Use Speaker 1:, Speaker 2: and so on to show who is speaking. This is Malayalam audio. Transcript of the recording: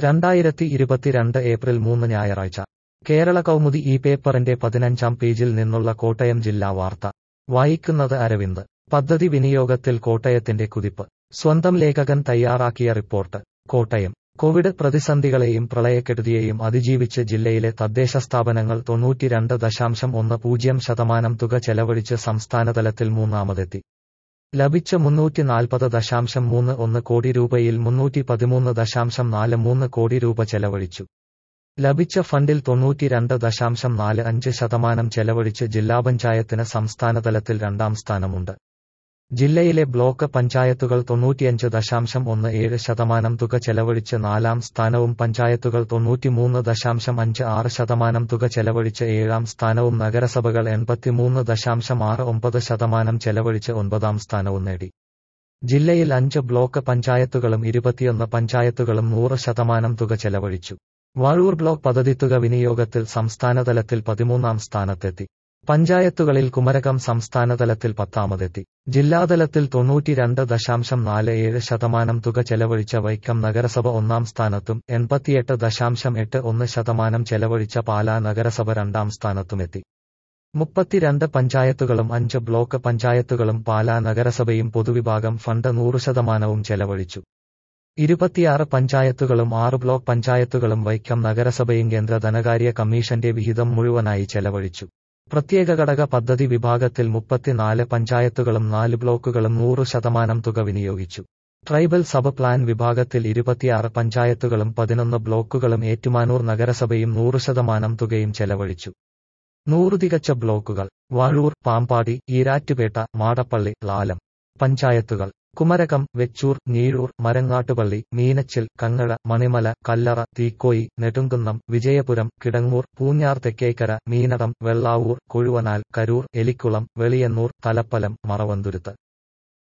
Speaker 1: രണ്ടായിരത്തി ഇരുപത്തിരണ്ട് ഏപ്രിൽ മൂന്ന് ഞായറാഴ്ച കേരള കൗമുദി ഈ പേപ്പറിന്റെ പതിനഞ്ചാം പേജിൽ നിന്നുള്ള കോട്ടയം ജില്ലാ വാർത്ത വായിക്കുന്നത് അരവിന്ദ് പദ്ധതി വിനിയോഗത്തിൽ കോട്ടയത്തിന്റെ കുതിപ്പ് സ്വന്തം ലേഖകൻ തയ്യാറാക്കിയ റിപ്പോർട്ട് കോട്ടയം കോവിഡ് പ്രതിസന്ധികളെയും പ്രളയക്കെടുതിയെയും അതിജീവിച്ച് ജില്ലയിലെ തദ്ദേശ സ്ഥാപനങ്ങൾ തൊണ്ണൂറ്റിരണ്ട് ദശാംശം ഒന്ന് പൂജ്യം ശതമാനം തുക ചെലവഴിച്ച് സംസ്ഥാനതലത്തിൽ മൂന്നാമതെത്തി ലഭിച്ച മുന്നൂറ്റി നാൽപ്പത് ദശാംശം മൂന്ന് ഒന്ന് കോടി രൂപയിൽ മുന്നൂറ്റി പതിമൂന്ന് ദശാംശം നാല് മൂന്ന് കോടി രൂപ ചെലവഴിച്ചു ലഭിച്ച ഫണ്ടിൽ തൊണ്ണൂറ്റിരണ്ട് ദശാംശം നാല് അഞ്ച് ശതമാനം ചെലവഴിച്ച് ജില്ലാ പഞ്ചായത്തിന് സംസ്ഥാനതലത്തിൽ രണ്ടാം സ്ഥാനമുണ്ട് ജില്ലയിലെ ബ്ലോക്ക് പഞ്ചായത്തുകൾ തൊണ്ണൂറ്റിയഞ്ച് ദശാംശം ഒന്ന് ഏഴ് ശതമാനം തുക ചെലവഴിച്ച് നാലാം സ്ഥാനവും പഞ്ചായത്തുകൾ തൊണ്ണൂറ്റിമൂന്ന് ദശാംശം അഞ്ച് ആറ് ശതമാനം തുക ചെലവഴിച്ച് ഏഴാം സ്ഥാനവും നഗരസഭകൾ എൺപത്തിമൂന്ന് ദശാംശം ആറ് ഒമ്പത് ശതമാനം ചെലവഴിച്ച് ഒൻപതാം സ്ഥാനവും നേടി ജില്ലയിൽ അഞ്ച് ബ്ലോക്ക് പഞ്ചായത്തുകളും ഇരുപത്തിയൊന്ന് പഞ്ചായത്തുകളും നൂറ് ശതമാനം തുക ചെലവഴിച്ചു വാഴൂർ ബ്ലോക്ക് പദ്ധതിത്തുക വിനിയോഗത്തിൽ സംസ്ഥാനതലത്തിൽ പതിമൂന്നാം സ്ഥാനത്തെത്തി പഞ്ചായത്തുകളിൽ കുമരകം സംസ്ഥാനതലത്തിൽ പത്താമതെത്തി ജില്ലാതലത്തിൽ തൊണ്ണൂറ്റിരണ്ട് ദശാംശം നാല് ഏഴ് ശതമാനം തുക ചെലവഴിച്ച വൈക്കം നഗരസഭ ഒന്നാം സ്ഥാനത്തും എൺപത്തിയെട്ട് ദശാംശം എട്ട് ഒന്ന് ശതമാനം ചെലവഴിച്ച പാലാ നഗരസഭ രണ്ടാം സ്ഥാനത്തുമെത്തി മുപ്പത്തിരണ്ട് പഞ്ചായത്തുകളും അഞ്ച് ബ്ലോക്ക് പഞ്ചായത്തുകളും പാലാ നഗരസഭയും പൊതുവിഭാഗം ഫണ്ട് നൂറ് ശതമാനവും ചെലവഴിച്ചു ഇരുപത്തിയാറ് പഞ്ചായത്തുകളും ആറ് ബ്ലോക്ക് പഞ്ചായത്തുകളും വൈക്കം നഗരസഭയും കേന്ദ്ര ധനകാര്യ കമ്മീഷന്റെ വിഹിതം മുഴുവനായി ചെലവഴിച്ചു പ്രത്യേക ഘടക പദ്ധതി വിഭാഗത്തിൽ മുപ്പത്തിനാല് പഞ്ചായത്തുകളും നാല് ബ്ലോക്കുകളും നൂറ് ശതമാനം തുക വിനിയോഗിച്ചു ട്രൈബൽ സബ് പ്ലാൻ വിഭാഗത്തിൽ ഇരുപത്തിയാറ് പഞ്ചായത്തുകളും പതിനൊന്ന് ബ്ലോക്കുകളും ഏറ്റുമാനൂർ നഗരസഭയും നൂറ് ശതമാനം തുകയും ചെലവഴിച്ചു നൂറ് തികച്ച ബ്ലോക്കുകൾ വാഴൂർ പാമ്പാടി ഈരാറ്റുപേട്ട മാടപ്പള്ളി ലാലം പഞ്ചായത്തുകൾ കുമരകം വെച്ചൂർ ഞീഴൂർ മരങ്ങാട്ടുപള്ളി മീനച്ചിൽ കങ്ങഴ മണിമല കല്ലറ തീക്കോയി നെടുങ്കുന്നം വിജയപുരം കിടങ്ങൂർ പൂഞ്ഞാർ തെക്കേക്കര മീനടം വെള്ളാവൂർ കൊഴുവനാൽ കരൂർ എലിക്കുളം വെളിയന്നൂർ തലപ്പലം മറവന്തുരുത്ത്